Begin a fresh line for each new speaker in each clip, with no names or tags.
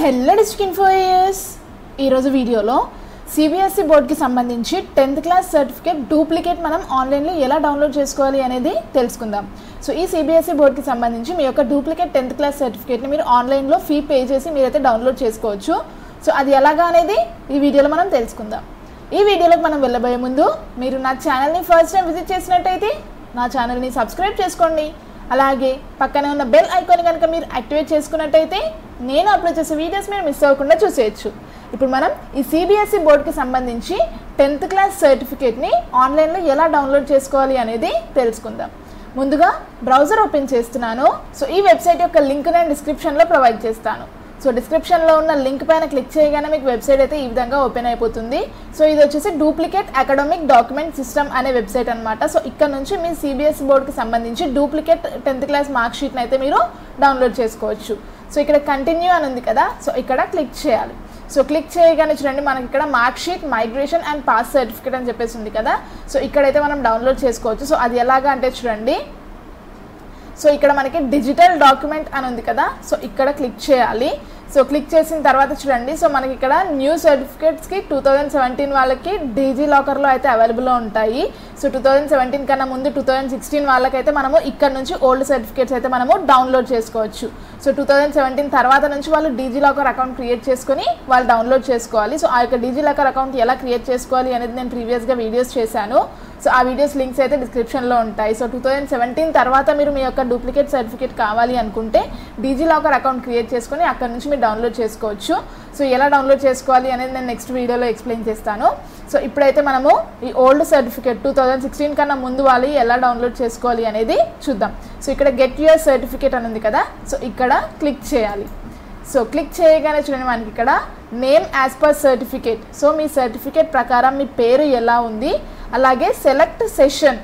hello district ఇన్ఫోయర్స్ ఈరోజు వీడియోలో CBSE బోర్డ్కి సంబంధించి టెన్త్ క్లాస్ సర్టిఫికేట్ డూప్లికేట్ మనం ఆన్లైన్లో ఎలా డౌన్లోడ్ చేసుకోవాలి అనేది తెలుసుకుందాం సో ఈ సిబిఎస్ఈ బోర్డ్కి సంబంధించి మీ యొక్క డూప్లికేట్ టెన్త్ క్లాస్ సర్టిఫికేట్ని మీరు ఆన్లైన్లో ఫీ పే చేసి మీరైతే డౌన్లోడ్ చేసుకోవచ్చు సో అది ఎలాగా అనేది ఈ వీడియోలో మనం తెలుసుకుందాం ఈ వీడియోలోకి మనం వెళ్ళబోయే ముందు మీరు నా ఛానల్ని ఫస్ట్ టైం విజిట్ చేసినట్టయితే నా ఛానల్ని సబ్స్క్రైబ్ చేసుకోండి అలాగే పక్కనే ఉన్న బెల్ ఐకాన్ కనుక మీరు యాక్టివేట్ చేసుకున్నట్టయితే నేను అప్లోడ్ చేసే వీడియోస్ మీరు మిస్ అవ్వకుండా చూసేయచ్చు ఇప్పుడు మనం ఈ సిబిఎస్ఈ బోర్డుకి సంబంధించి టెన్త్ క్లాస్ సర్టిఫికేట్ని ఆన్లైన్లో ఎలా డౌన్లోడ్ చేసుకోవాలి అనేది తెలుసుకుందాం ముందుగా బ్రౌజర్ ఓపెన్ చేస్తున్నాను సో ఈ వెబ్సైట్ యొక్క లింక్ నేను డిస్క్రిప్షన్లో ప్రొవైడ్ చేస్తాను సో డిస్క్రిప్షన్లో ఉన్న లింక్ పైన క్లిక్ చేయగానే మీకు వెబ్సైట్ అయితే ఈ విధంగా ఓపెన్ అయిపోతుంది సో ఇది వచ్చేసి డూప్లికేట్ అకాడమిక్ డాక్యుమెంట్ సిస్టమ్ అనే వెబ్సైట్ అనమాట సో ఇక్కడ నుంచి మీ సిబిఎస్ బోర్డుకి సంబంధించి డూప్లికేట్ టెన్త్ క్లాస్ మార్క్ షీట్ని అయితే మీరు డౌన్లోడ్ చేసుకోవచ్చు సో ఇక్కడ కంటిన్యూ అని ఉంది కదా సో ఇక్కడ క్లిక్ చేయాలి సో క్లిక్ చేయగానే చూడండి మనకి ఇక్కడ mark sheet migration and pass certificate అని చెప్పేసి ఉంది కదా సో ఇక్కడైతే మనం డౌన్లోడ్ చేసుకోవచ్చు సో అది ఎలాగా అంటే చూడండి సో ఇక్కడ మనకి డిజిటల్ డాక్యుమెంట్ అని ఉంది కదా సో ఇక్కడ క్లిక్ చేయాలి సో క్లిక్ చేసిన తర్వాత చూడండి సో మనకి ఇక్కడ న్యూ సర్టిఫికేట్స్కి టూ థౌజండ్ సెవెంటీన్ వాళ్ళకి డీజీ లాకర్లో అయితే అవైలబుల్లో ఉంటాయి సో టూ థౌజండ్ సెవెంటీన్ కన్నా ముందు టూ థౌజండ్ సిక్స్టీన్ వాళ్ళకైతే మనము ఇక్కడ నుంచి ఓల్డ్ సర్టిఫికేట్స్ అయితే మనము డౌన్లోడ్ చేసుకోవచ్చు సో టూ థౌజండ్ సెవెంటీన్ తర్వాత నుంచి వాళ్ళు డీజీ లాకర్ అకౌంట్ క్రియేట్ చేసుకొని వాళ్ళు డౌన్లోడ్ చేసుకోవాలి సో ఆ యొక్క డీజీ లాకర్ అకౌంట్ ఎలా క్రియేట్ చేసుకోవాలి అనేది నేను ప్రీవియస్గా వీడియోస్ చేశాను సో ఆ వీడియోస్ లింక్స్ అయితే డిస్క్రిప్షన్లో ఉంటాయి సో టూ థౌజండ్ సెవెంటీన్ తర్వాత మీరు మీ యొక్క డూప్లికేట్ సర్టిఫికేట్ కావాలి అనుకుంటే డీజీ లాకర్ అకౌంట్ క్రియేట్ చేసుకొని అక్కడ నుంచి మీరు డౌన్లోడ్ చేసుకోవచ్చు సో ఎలా డౌన్లోడ్ చేసుకోవాలి అనేది నేను నెక్స్ట్ వీడియోలో ఎక్స్ప్లెయిన్ చేస్తాను సో ఇప్పుడైతే మనము ఈ old certificate two thousand sixteen కన్నా ముందు వాళ్ళు ఎలా డౌన్లోడ్ చేసుకోవాలి అనేది చూద్దాం సో ఇక్కడ గెట్ యువర్ సర్టిఫికేట్ అని ఉంది కదా సో ఇక్కడ క్లిక్ చేయాలి సో క్లిక్ చేయగానే చూడండి మనకి ఇక్కడ name as per certificate so మీ సర్టిఫికేట్ ప్రకారం మీ పేరు ఎలా ఉంది అలాగే సెలెక్ట్ సెషన్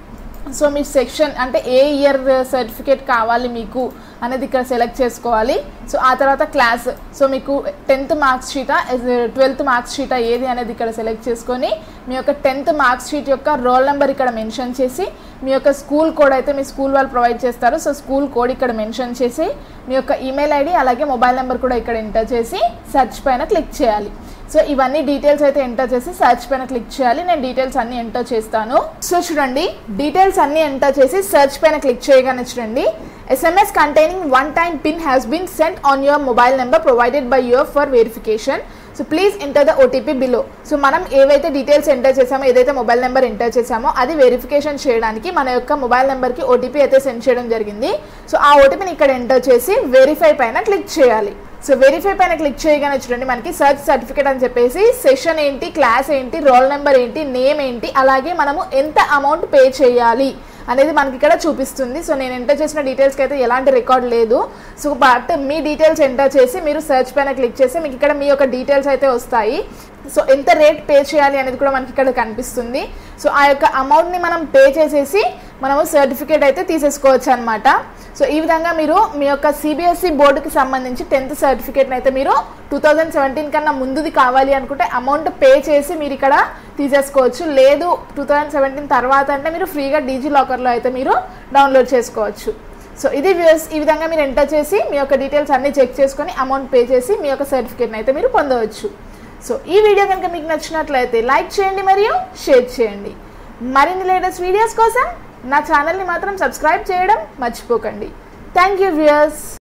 సో మీ సెక్షన్ అంటే ఏ ఇయర్ సర్టిఫికేట్ కావాలి మీకు అనేది ఇక్కడ సెలెక్ట్ చేసుకోవాలి సో ఆ తర్వాత క్లాస్ సో మీకు టెన్త్ మార్క్స్ షీటా ట్వెల్త్ మార్క్స్ షీటా ఏది అనేది ఇక్కడ సెలెక్ట్ చేసుకొని మీ యొక్క టెన్త్ మార్క్స్ షీట్ యొక్క రోల్ నెంబర్ ఇక్కడ మెన్షన్ చేసి మీ యొక్క స్కూల్ కోడ్ అయితే మీ స్కూల్ వాళ్ళు ప్రొవైడ్ చేస్తారు సో స్కూల్ కోడ్ ఇక్కడ మెన్షన్ చేసి మీ యొక్క ఈమెయిల్ ఐడి అలాగే మొబైల్ నెంబర్ కూడా ఇక్కడ ఎంటర్ చేసి సెర్చ్ పైన క్లిక్ చేయాలి సో ఇవన్నీ డీటెయిల్స్ అయితే ఎంటర్ చేసి సెర్చ్ పైన క్లిక్ చేయాలి నేను డీటెయిల్స్ అన్ని ఎంటర్ చేస్తాను సో చూడండి డీటెయిల్స్ అన్ని ఎంటర్ చేసి సెర్చ్ పైన క్లిక్ చేయగానే చూడండి SMS containing one time PIN has been sent on your mobile number provided by your for verification so please enter the OTP below so మనం ఏవైతే డీటెయిల్స్ ఎంటర్ చేసామో ఏదైతే మొబైల్ నెంబర్ ఎంటర్ చేసామో అది verification చేయడానికి మన యొక్క మొబైల్ నెంబర్కి ఓటీపీ అయితే సెండ్ చేయడం జరిగింది సో ఆ ఓటీపీని ఇక్కడ ఎంటర్ చేసి వెరిఫై పైన క్లిక్ చేయాలి సో వెరిఫై పైన క్లిక్ చేయగానే చూడండి మనకి సర్చ్ సర్టిఫికేట్ అని చెప్పేసి సెషన్ ఏంటి క్లాస్ ఏంటి రోల్ నెంబర్ ఏంటి నేమ్ ఏంటి అలాగే మనము ఎంత అమౌంట్ పే చేయాలి అనేది మనకి ఇక్కడ చూపిస్తుంది సో నేను ఎంటర్ చేసిన డీటెయిల్స్కి అయితే ఎలాంటి రికార్డ్ లేదు సో బట్ మీ డీటెయిల్స్ ఎంటర్ చేసి మీరు సెర్చ్ పైన క్లిక్ చేసి మీకు ఇక్కడ మీ యొక్క డీటెయిల్స్ అయితే వస్తాయి సో ఎంత రేట్ పే చేయాలి అనేది కూడా మనకి ఇక్కడ కనిపిస్తుంది సో ఆ యొక్క అమౌంట్ని మనం పే చేసేసి మనము సర్టిఫికేట్ అయితే తీసేసుకోవచ్చు అనమాట సో ఈ విధంగా మీరు మీ యొక్క సిబిఎస్ఈ బోర్డుకి సంబంధించి టెన్త్ సర్టిఫికేట్ని అయితే మీరు టూ థౌజండ్ సెవెంటీన్ కన్నా ముందుది కావాలి అనుకుంటే అమౌంట్ పే చేసి మీరు ఇక్కడ తీసేసుకోవచ్చు లేదు టూ థౌజండ్ సెవెంటీన్ తర్వాత అంటే మీరు ఫ్రీగా డీజీ లాకర్లో అయితే మీరు డౌన్లోడ్ చేసుకోవచ్చు సో ఇది వ్యూస్ ఈ విధంగా మీరు ఎంటర్ చేసి మీ యొక్క డీటెయిల్స్ అన్నీ చెక్ చేసుకొని అమౌంట్ పే చేసి మీ యొక్క సర్టిఫికేట్ని అయితే మీరు పొందవచ్చు సో ఈ వీడియో కనుక మీకు నచ్చినట్లయితే లైక్ చేయండి మరియు షేర్ చేయండి మరిన్ని లేటెస్ట్ వీడియోస్ కోసం నా ఛానల్ని మాత్రం సబ్స్క్రైబ్ చేయడం మర్చిపోకండి థ్యాంక్ యూ వ్యూయర్స్